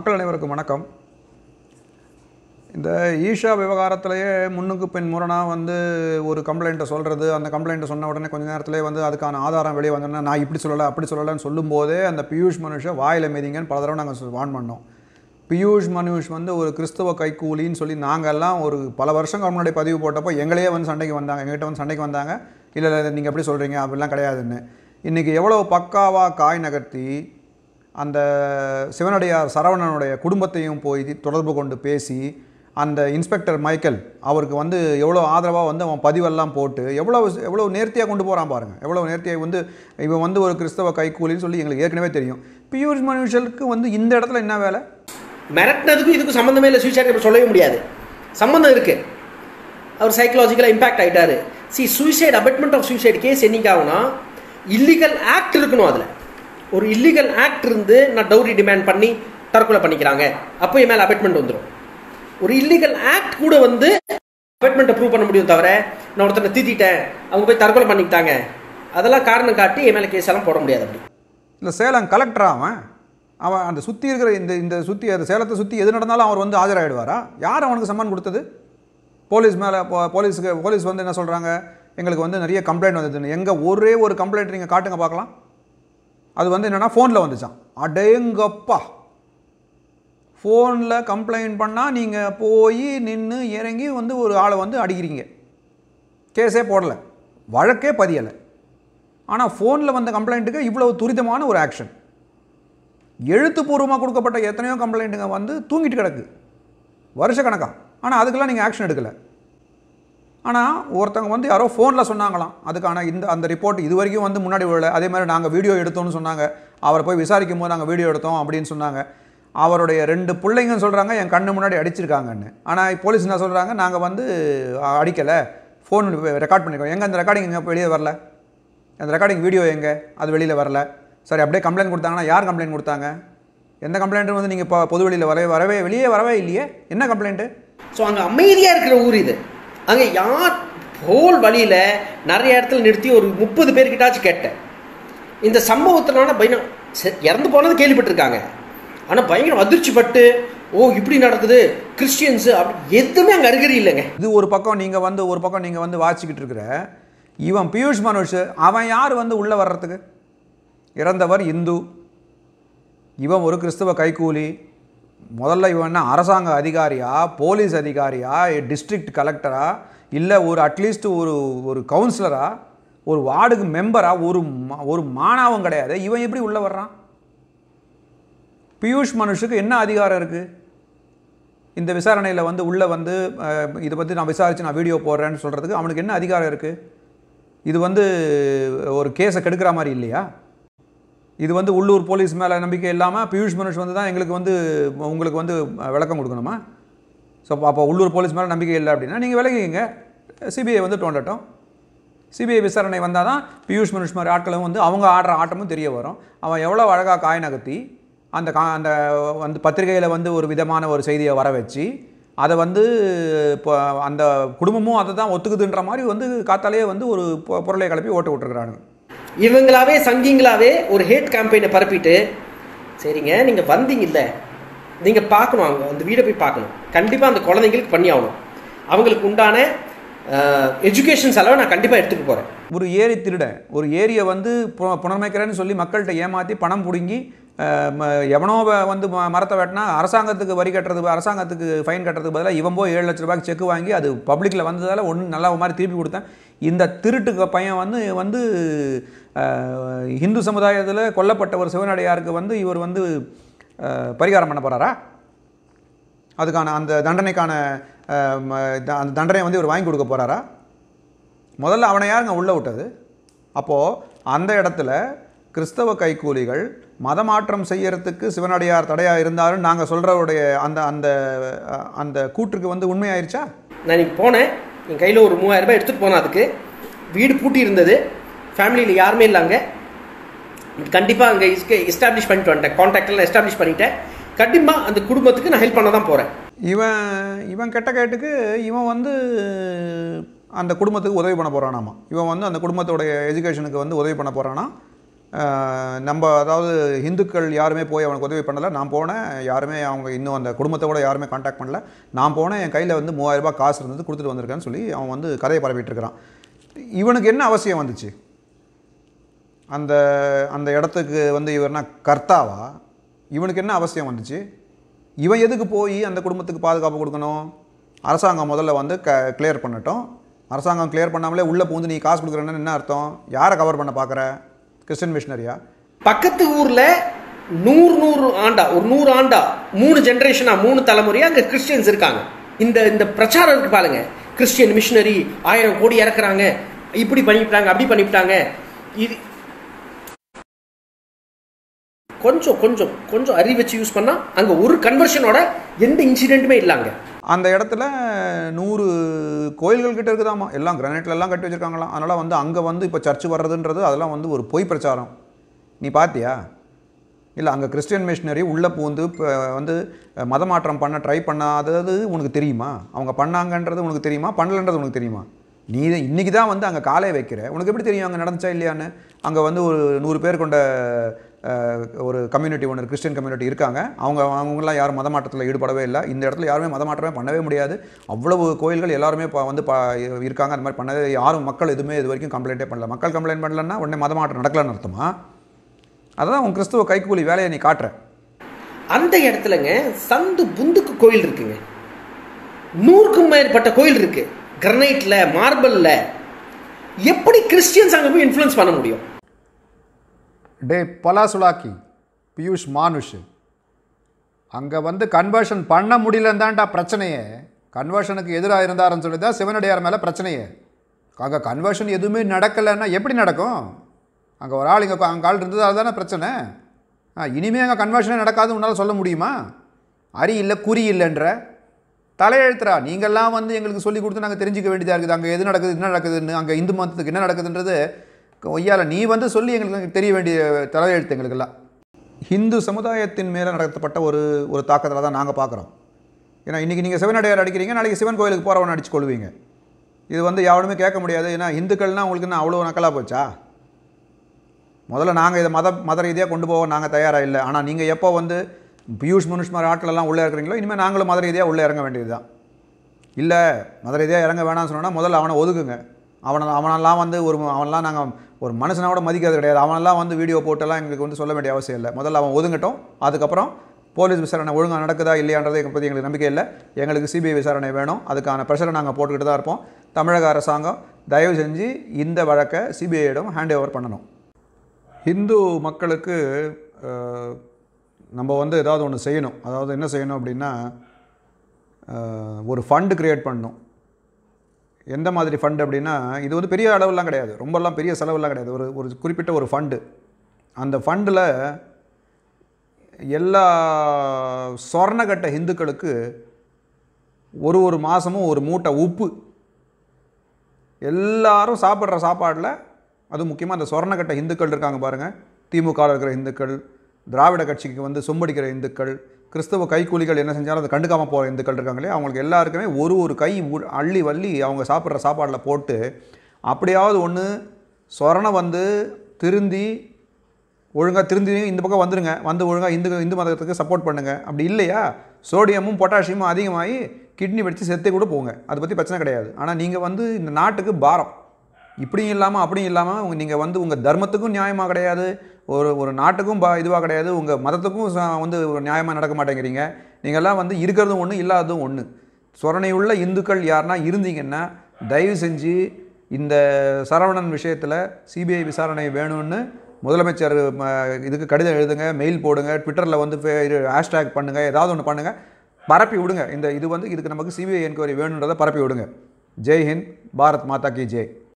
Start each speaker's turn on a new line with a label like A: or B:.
A: மக்கள் அனைவருக்கும் வணக்கம் இந்த ஈஷா விவகாரத்திலேயே முன்னுக்கு பின் முரணாக வந்து ஒரு கம்ப்ளைண்ட்டை சொல்கிறது அந்த கம்ப்ளைண்ட்டை சொன்ன உடனே கொஞ்ச நேரத்திலே வந்து அதுக்கான ஆதாரம் வெளியே வந்தோன்னா நான் இப்படி சொல்லலை அப்படி சொல்லலைன்னு சொல்லும்போதே அந்த பியூஷ் மனுஷ வாயில் மீதிங்கன்னு பல தடவை நாங்கள் வான் பண்ணோம் பியூஷ் மனுஷ் வந்து ஒரு கிறிஸ்தவ கைக்கூலின்னு சொல்லி நாங்கள்லாம் ஒரு பல வருஷங்கள் முன்னாடி பதிவு போட்டப்போ எங்களையே வந்து சண்டைக்கு வந்தாங்க எங்ககிட்ட வந்து சண்டைக்கு வந்தாங்க இல்லை இல்லை நீங்கள் எப்படி சொல்கிறீங்க அப்படிலாம் கிடையாதுன்னு இன்றைக்கி எவ்வளோ பக்காவாக காய் நகர்த்தி அந்த சிவனடியார் சரவணனுடைய குடும்பத்தையும் போய் தொடர்பு கொண்டு பேசி அந்த இன்ஸ்பெக்டர் மைக்கேல் அவருக்கு வந்து எவ்வளோ ஆதரவாக வந்து அவன் பதிவெல்லாம் போட்டு எவ்வளோ எவ்வளோ நேர்த்தியாக கொண்டு போகிறான் பாருங்கள் எவ்வளோ நேர்த்தியாக வந்து இவன் வந்து ஒரு கிறிஸ்தவ கைக்கூலின்னு சொல்லி எங்களுக்கு ஏற்கனவே தெரியும் பியூஷ் மனுஷலுக்கு வந்து இந்த இடத்துல என்ன வேலை
B: மிரட்டினதுக்கும் இதுக்கும் சம்மந்தமே இல்லை சூசைட் இப்போ சொல்லவே முடியாது சம்மந்தம் இருக்கு அவர் சைக்கலாஜிக்கலாக இம்பாக்ட் ஆகிட்டாரு சி suicide abetment of suicide case என்னைக்கு ஆகும்னா இல்லீகல் ஆக்ட் இருக்கணும் அதில் ஒரு இல்லீகல் ஆக்ட் இருந்து நான் டவுரி டிமாண்ட் பண்ணி தற்கொலை பண்ணிக்கிறாங்க அப்போ என் மேலே அபட்மெண்ட் வந்துடும் ஒரு இல்லீகல் ஆக்ட் கூட வந்து அபட்மெண்ட்டை ப்ரூவ் பண்ண முடியும் தவிர நான் ஒருத்தனை தீத்திட்டேன் அவங்க போய் தற்கொலை பண்ணிக்கிட்டாங்க அதெல்லாம் காரணம் காட்டி என் மேலே கேஸ் எல்லாம் போட முடியாது அப்படி
A: இல்லை சேலம் கலெக்டரா அவன் அவன் அந்த சுற்றி இருக்கிற இந்த இந்த சுற்றி அந்த சேலத்தை சுற்றி எது நடந்தாலும் அவர் வந்து ஆஜராகிடுவாரா யார் அவனுக்கு சம்மன் கொடுத்தது போலீஸ் மேலே போலீஸுக்கு போலீஸ் வந்து என்ன சொல்கிறாங்க எங்களுக்கு வந்து நிறைய கம்ப்ளைண்ட் வந்ததுன்னு எங்கே ஒரே ஒரு கம்ப்ளைண்ட் நீங்கள் காட்டுங்க பார்க்கலாம் அது வந்து என்னென்னா ஃபோனில் வந்துச்சான் அடேங்கப்பா ஃபோனில் கம்ப்ளைண்ட் பண்ணால் நீங்கள் போய் நின்று இறங்கி வந்து ஒரு ஆளை வந்து அடிக்கிறீங்க கேஸே போடலை வழக்கே பதியலை ஆனால் ஃபோனில் வந்த கம்ப்ளைண்ட்டுக்கு இவ்வளவு துரிதமான ஒரு ஆக்ஷன் எழுத்துப்பூர்வமாக கொடுக்கப்பட்ட எத்தனையோ கம்ப்ளைண்ட்டுங்க வந்து தூங்கிட்டு கிடக்கு வருஷக்கணக்காக ஆனால் அதுக்கெல்லாம் நீங்கள் ஆக்ஷன் எடுக்கலை ஆனால் ஒருத்தவங்க வந்து யாரோ ஃபோனில் சொன்னாங்களாம் அதுக்கான இந்த அந்த ரிப்போர்ட் இது வரைக்கும் வந்து முன்னாடி விழல அதே மாதிரி நாங்கள் வீடியோ எடுத்தோம்னு சொன்னாங்க அவரை போய் விசாரிக்கும் போது நாங்கள் வீடியோ எடுத்தோம் அப்படின்னு சொன்னாங்க அவருடைய ரெண்டு பிள்ளைங்கன்னு சொல்கிறாங்க என் கண்ணு முன்னாடி அடிச்சிருக்காங்கன்னு ஆனால் போலீஸ் என்ன சொல்கிறாங்க நாங்கள் வந்து அடிக்கலை ஃபோன் ரெக்கார்ட் பண்ணிருக்கோம் எங்கே அந்த ரெக்கார்டிங் எங்கே வெளியே வரல அந்த ரெக்கார்டிங் வீடியோ எங்கே அது வெளியில் வரல சரி அப்படியே கம்ப்ளைண்ட் கொடுத்தாங்கன்னா யார் கம்ப்ளைண்ட் கொடுத்தாங்க எந்த கம்ப்ளைண்ட்டும் வந்து நீங்கள் இப்போ பொது வெளியில் வரவே வரவே வெளியே வரவே இல்லையே என்ன கம்ப்ளைண்ட்டு
B: ஸோ அங்கே அமைதியாக இருக்கிற ஊர் இது அங்கே யார் ஹோல் வழியில் நிறைய இடத்துல நிறுத்தி ஒரு முப்பது பேர்கிட்டாச்சும் கேட்டேன் இந்த சம்பவத்தினால பயணம் இறந்து போனது கேள்விப்பட்டிருக்காங்க ஆனால் பயங்கரம் அதிர்ச்சி பட்டு ஓ இப்படி நடக்குது கிறிஸ்டியன்ஸு அப்படி எதுவுமே அங்கே அருகரி இல்லைங்க
A: இது ஒரு பக்கம் நீங்கள் வந்து ஒரு பக்கம் நீங்கள் வந்து வாசிக்கிட்டு இருக்கிற இவன் பியூஷ் மனுஷ் அவன் யார் வந்து உள்ளே வர்றதுக்கு இறந்தவர் இந்து இவன் ஒரு கிறிஸ்தவ கைக்கூலி முதல்ல இவன் என்ன அரசாங்க அதிகாரியா போலீஸ் அதிகாரியா டிஸ்ட்ரிக்ட் கலெக்டரா இல்லை ஒரு அட்லீஸ்ட் ஒரு ஒரு கவுன்சிலரா ஒரு வார்டுக்கு மெம்பரா ஒரு மா- ஒரு மானாவும் கிடையாது இவன் எப்படி உள்ளே வர்றான் பியூஷ் மனுஷுக்கு என்ன அதிகாரம் இருக்குது இந்த விசாரணையில் வந்து உள்ளே வந்து அஹ், இதை பற்றி நான் விசாரித்து நான் வீடியோ போடுறேன்னு சொல்கிறதுக்கு அவனுக்கு என்ன அதிகாரம் இருக்குது இது வந்து ஒரு கேஸை கெடுக்கிற மாதிரி இல்லையா இது வந்து உள்ளூர் போலீஸ் மேலே நம்பிக்கை இல்லாமல் பியூஷ் மனுஷ் வந்து தான் எங்களுக்கு வந்து உங்களுக்கு வந்து அஹ், விளக்கம் கொடுக்கணுமா ஸோ அப்போ உள்ளூர் போலீஸ் மேலே நம்பிக்கை இல்லை அப்படின்னா நீங்கள் விலகிங்க சிபிஐ வந்து தோண்டட்டும் சிபிஐ விசாரணை வந்தால் தான் பியூஷ் மனுஷ் மாதிரி ஆட்களும் வந்து அவங்க ஆடுற ஆட்டமும் தெரிய வரும் அவன் எவ்வளோ அழகாக காய் நகர்த்தி அந்த கா அந்த வந்து பத்திரிகையில் வந்து ஒரு விதமான ஒரு செய்தியை வர வச்சு அதை வந்து இப்போ அந்த குடும்பமும் அதை தான் ஒத்துக்குதுன்ற மாதிரி வந்து காத்தாலேயே வந்து ஒரு பொ- பொருளை கிளப்பி ஓட்டு விட்டுருக்குறானுங்க
B: இவங்களாவே சங்கிங்களாவே ஒரு ஹேட் கேம்பெயினை பரப்பிட்டு சரிங்க நீங்கள் வந்தீங்கல்ல நீங்கள் பார்க்கணும் அவங்க அந்த வீடை போய் பார்க்கணும் கண்டிப்பாக அந்த குழந்தைங்களுக்கு பண்ணி ஆகணும் அவங்களுக்கு உண்டான எஜுகேஷன் செலவை நான் கண்டிப்பாக எடுத்துகிட்டு போகிறேன்
A: ஒரு ஏரி திருட ஒரு ஏரியை வந்து பு- புனரமைக்கிறேன்னு சொல்லி மக்கள்கிட்ட ஏமாற்றி பணம் பிடுங்கி அஹ், ம- எவனோ வ- வந்து ம- மரத்தை வெட்டினா அரசாங்கத்துக்கு வரி கட்டுறது அரசாங்கத்துக்கு ஃபைன் கட்டுறதுக்கு பதிலாக இவன் போய் ஏழு லட்ச ரூபாய்க்கு செக் வாங்கி அது பப்ளிக்கில் வந்ததால் ஒன்று நல்லா மாதிரி திருப்பி கொடுத்தேன் இந்த திருட்டுக்கு பையன் வந்து வந்து அஹ், இந்து சமுதாயத்தில் கொல்லப்பட்ட ஒரு சிவனடியாருக்கு வந்து இவர் வந்து அஹ், பரிகாரம் பண்ண போகிறாரா அதுக்கான அந்த தண்டனைக்கான அஹ், ம- த- அந்த தண்டனை வந்து இவர் வாங்கி கொடுக்க போகிறாரா முதல்ல அவனை யாருங்க உள்ளே விட்டது அப்போது அந்த இடத்துல கிறிஸ்தவ கைக்கூலிகள் மதமாற்றம் செய்யறதுக்கு சிவனடியார் தடையாக இருந்தாலும் நாங்கள் சொல்கிறவருடைய அந்த அந்த அஹ், அந்த கூற்றுக்கு வந்து உண்மையாயிருச்சா
B: நான் இன்னைக்கு போனேன் என் கையில் ஒரு மூவாயிரம் ரூபாய் எடுத்துகிட்டு போனேன் அதுக்கு வீடு பூட்டி இருந்தது ஃபேமிலியில் யாருமே இல்லைங்க கண்டிப்பாக அங்கே எஸ்டாப்ளிஷ் பண்ணிட்டு வந்துட்டேன் கான்டாக்டெல்லாம் எஸ்டாப்ளிஷ் பண்ணிட்டேன் கண்டிப்பாக அந்த குடும்பத்துக்கு நான் ஹெல்ப் பண்ண தான் போகிறேன்
A: இவன் இவன் கெட்ட கேட்டுக்கு இவன் வந்து அந்த குடும்பத்துக்கு உதவி பண்ண போகிறானாமா இவன் வந்து அந்த குடும்பத்தோடைய எஜுகேஷனுக்கு வந்து உதவி பண்ண போகிறானா அஹ், நம்ம அதாவது இந்துக்கள் யாருமே போய் அவனுக்கு உதவி பண்ணலை நான் போனேன் யாருமே அவங்க இன்னும் அந்த குடும்பத்தை கூட யாருமே காண்டாக்ட் பண்ணல நான் போனேன் என் கையில் வந்து மூவாயிரம் ரூபாய் காசு இருந்தது கொடுத்துட்டு வந்திருக்கேன்னு சொல்லி அவன் வந்து கதையை பரப்பிட்டு இருக்கிறான் இவனுக்கு என்ன அவசியம் வந்துச்சு அந்த அந்த இடத்துக்கு வந்து இவர்னா கர்த்தாவா இவனுக்கு என்ன அவசியம் வந்துச்சு இவன் எதுக்கு போய் அந்த குடும்பத்துக்கு பாதுகாப்பு கொடுக்கணும் அரசாங்கம் முதல்ல வந்து க கிளியர் பண்ணட்டும் அரசாங்கம் கிளியர் பண்ணாமலே உள்ளே பூந்து நீ காசு கொடுக்குறேன்னு என்ன அர்த்தம் யாரை கவர் பண்ண பார்க்குற கிறிஸ்டின் மிஷினரியா
B: பக்கத்து ஊர்ல நூறு நூறு ஆண்டா ஒரு நூறு ஆண்டா மூணு ஜெனரேஷனா மூணு தலைமுறையா அங்க கிறிஸ்டியன்ஸ் இருக்காங்க இந்த இந்த பிரச்சாரம் இருக்கு பாருங்க கிறிஸ்டியன் மிஷினரி ஆயிரம் கோடி இறக்குறாங்க இப்படி பண்ணிவிட்டாங்க அப்படி பண்ணிவிட்டாங்க இது கொஞ்சம் கொஞ்சம் கொஞ்சம் அறிவு வச்சு யூஸ் பண்ணா அங்க ஒரு கன்வர்ஷனோட எந்த இன்சிடென்ட்டுமே இல்லாங்க
A: அந்த இடத்துல நூறு கோயில்கள் கிட்ட இருக்குதாமா எல்லாம் கிரானைட்ல எல்லாம் கட்டி வச்சிருக்காங்களாம் அதனால் வந்து அங்கே வந்து இப்போ சர்ச்சு வர்றதுன்றது அதெல்லாம் வந்து ஒரு பொய் பிரச்சாரம் நீ பார்த்தியா இல்லை அங்கே கிறிஸ்டியன் மிஷினரி உள்ளே பூந்து இப்போ வந்து மதமாற்றம் பண்ண ட்ரை பண்ணாதது உனக்கு தெரியுமா அவங்க பண்ணாங்கன்றது உனக்கு தெரியுமா பண்ணலன்றது உனக்கு தெரியுமா நீ இன்னைக்கு தான் வந்து அங்கே காலை வைக்கிற உனக்கு எப்படி தெரியும் அங்கே நடந்துச்சா இல்லையான்னு அங்கே வந்து ஒரு நூறு பேர் கொண்ட அஹ், ஒரு கம்யூனிட்டி ஒன்று கிறிஸ்டியன் கம்யூனிட்டி இருக்காங்க அவங்க அவங்களாம் யாரும் மதமாற்றத்தில் ஈடுபடவே இல்லை இந்த இடத்துல யாருமே மதமாற்றமே பண்ணவே முடியாது அவ்வளவு கோயில்கள் எல்லாருமே ப- வந்து ப இருக்காங்க அந்த மாதிரி பண்ணவே யாரும் மக்கள் எதுவுமே இது வரைக்கும் கம்ப்ளைண்ட்டே பண்ணல மக்கள் கம்ப்ளைண்ட் பண்ணலன்னா உடனே மதமாற்றம் நடக்கலன்னு அர்த்தமா அதான் உன் கிறிஸ்துவ கைக்கூலி வேலையை நீ காட்டுற
B: அந்த இடத்துலங்க சந்து புந்துக்கு கோயில் இருக்குங்க நூறுக்கும் மேற்பட்ட கோயில் இருக்கு கிரனைட்ல மார்பிள்ல எப்படி கிறிஸ்டியன்ஸ் அங்க போய் இன்ஃப்ளூயன்ஸ் பண்ண முடியும்
C: டே பலாசுலாக்கி பியூஷ் மானுஷ் அங்கே வந்து கன்வர்ஷன் பண்ண முடியலன்னு தான்டா பிரச்சனையே கன்வர்ஷனுக்கு எதிராக இருந்தாருன்னு சொல்லி தான் சிவனடியார் மேலே பிரச்சனையே அங்கே கன்வர்ஷன் எதுவுமே நடக்கலைன்னா எப்படி நடக்கும் அங்கே ஒரு ஆள் இங்கே அங்கே ஆள் இருந்ததால தானே பிரச்சனை ஆ இனிமேல் அங்கே கன்வர்ஷனே நடக்காதுன்னு உன்னால் சொல்ல முடியுமா அரி இல்லை குறி இல்லைன்ற தலையெழுத்துறா நீங்கள்லாம் வந்து எங்களுக்கு சொல்லி கொடுத்து நாங்கள் தெரிஞ்சுக்க வேண்டியதாக இருக்குது அங்கே எது நடக்குது என்ன நடக்குதுன்னு அங்கே இந்து மதத்துக்கு என்ன நடக்குதுன்றது ஒய்யால நீ வந்து சொல்லி எங்களுக்கு தெரிய வேண்டிய தலையெழுத்து எங்களுக்கெல்லாம்
A: ஹிந்து சமுதாயத்தின் மேலே நடத்தப்பட்ட ஒரு ஒரு தாக்கத்தில் தான் நாங்கள் பார்க்குறோம் ஏன்னா இன்றைக்கி நீங்கள் சிவனடியார் அடிக்கிறீங்க நாளைக்கு சிவன் கோயிலுக்கு போகிறவனை அடிச்சு கொள்வீங்க இது வந்து யாருமே கேட்க முடியாது ஏன்னா இந்துக்கள்னால் உங்களுக்கு என்ன அவ்வளோ நக்கலாக போச்சா முதல்ல நாங்கள் இதை மத மத ரீதியாக கொண்டு போக நாங்கள் தயாராக இல்லை ஆனால் நீங்கள் எப்போ வந்து பியூஷ் மனுஷ் மாதிரி ஆட்களெல்லாம் உள்ளே இருக்கிறீங்களோ இனிமேல் நாங்களும் மத ரீதியாக உள்ளே இறங்க வேண்டியது தான் இல்லை மத ரீதியாக இறங்க வேணாம்னு சொன்னோன்னா முதல்ல அவனை ஒதுக்குங்க அவனை அவனெல்லாம் வந்து ஒரு அவனெல்லாம் நாங்கள் ஒரு மனுஷனை கூட மதிக்கிறது கிடையாது அவனெல்லாம் வந்து வீடியோ போட்டெல்லாம் எங்களுக்கு வந்து சொல்ல வேண்டிய அவசியம் இல்லை முதல்ல அவன் ஒதுங்கட்டும் அதுக்கப்புறம் போலீஸ் விசாரணை ஒழுங்காக நடக்குதா இல்லையான்றது எங்களை பற்றி எங்களுக்கு நம்பிக்கை இல்லை எங்களுக்கு சிபிஐ விசாரணை வேணும் அதுக்கான ப்ரெஷரை நாங்கள் போட்டுக்கிட்டு தான் இருப்போம் தமிழக அரசாங்கம் தயவு செஞ்சு இந்த வழக்கை சிபிஐயிடம் ஹேண்ட் ஓவர் பண்ணணும் ஹிந்து மக்களுக்கு அஹ், நம்ம வந்து ஏதாவது ஒன்று செய்யணும் அதாவது என்ன செய்யணும் அப்படின்னா அஹ், ஒரு ஃபண்டு கிரியேட் பண்ணணும் எந்த மாதிரி ஃபண்டு அப்படின்னா இது வந்து பெரிய அளவுலாம் கிடையாது ரொம்பலாம் பெரிய செலவுலாம் கிடையாது ஒரு ஒரு குறிப்பிட்ட ஒரு ஃபண்டு அந்த ஃபண்டில் எல்லா சொர்ணகட்ட ஹிந்துக்களுக்கு ஒரு ஒரு மாதமும் ஒரு மூட்டை உப்பு எல்லாரும் சாப்பிட்ற சாப்பாடில் அது முக்கியமாக அந்த சொர்ணக்கட்ட இந்துக்கள் இருக்காங்க பாருங்கள் திமுகவில் இருக்கிற இந்துக்கள் திராவிட கட்சிக்கு வந்து சொம்படிக்கிற இந்துக்கள் கிறிஸ்தவ கைக்கூலிகள் என்ன செஞ்சாலும் அதை கண்டுக்காமல் போகிற இந்துக்கள் இருக்காங்களே அவங்களுக்கு எல்லாருக்குமே ஒரு ஒரு கை உ- அள்ளி வள்ளி அவங்க சாப்பிட்ற சாப்பாடில் போட்டு அப்படியாவது ஒன்று சொரணை வந்து திருந்தி ஒழுங்காக திருந்தி இந்த பக்கம் வந்துருங்க வந்து ஒழுங்காக இந்து இந்து மதத்துக்கு சப்போர்ட் பண்ணுங்கள் அப்படி இல்லையா சோடியமும் பொட்டாசியமும் அதிகமாகி கிட்னி வெடித்து செத்தே கூட போங்க அதை பற்றி பிரச்சனை கிடையாது ஆனால் நீங்கள் வந்து இந்த நாட்டுக்கு பாரம் இப்படியும் இல்லாமல் அப்படியும் இல்லாமல் உங்க நீங்கள் வந்து உங்கள் தர்மத்துக்கும் நியாயமாக கிடையாது ஒரு ஒரு நாட்டுக்கும் பா இதுவாக கிடையாது உங்கள் மதத்துக்கும் ச- வந்து நியாயமாக நடக்க மாட்டேங்கிறீங்க நீங்கள்லாம் வந்து இருக்கிறதும் ஒன்று இல்லாததும் ஒன்று சொரணையுள்ள இந்துக்கள் யாருன்னா இருந்தீங்கன்னா தயவு செஞ்சு இந்த சரவணன் விஷயத்தில் சிபிஐ விசாரணை வேணும்னு முதலமைச்சர் ம, இதுக்கு கடிதம் எழுதுங்க மெயில் போடுங்க ட்விட்டரில் வந்து ஃபே- இது ஹேஷ்டேக் பண்ணுங்கள் ஏதாவது ஒன்று பண்ணுங்கள் பரப்பி விடுங்க இந்த இது வந்து இதுக்கு நமக்கு சிபிஐ என்கொயரி வேணுன்றதை பரப்பி விடுங்க ஜெய் ஹிந்த் பாரத் மாதா கி ஜெய்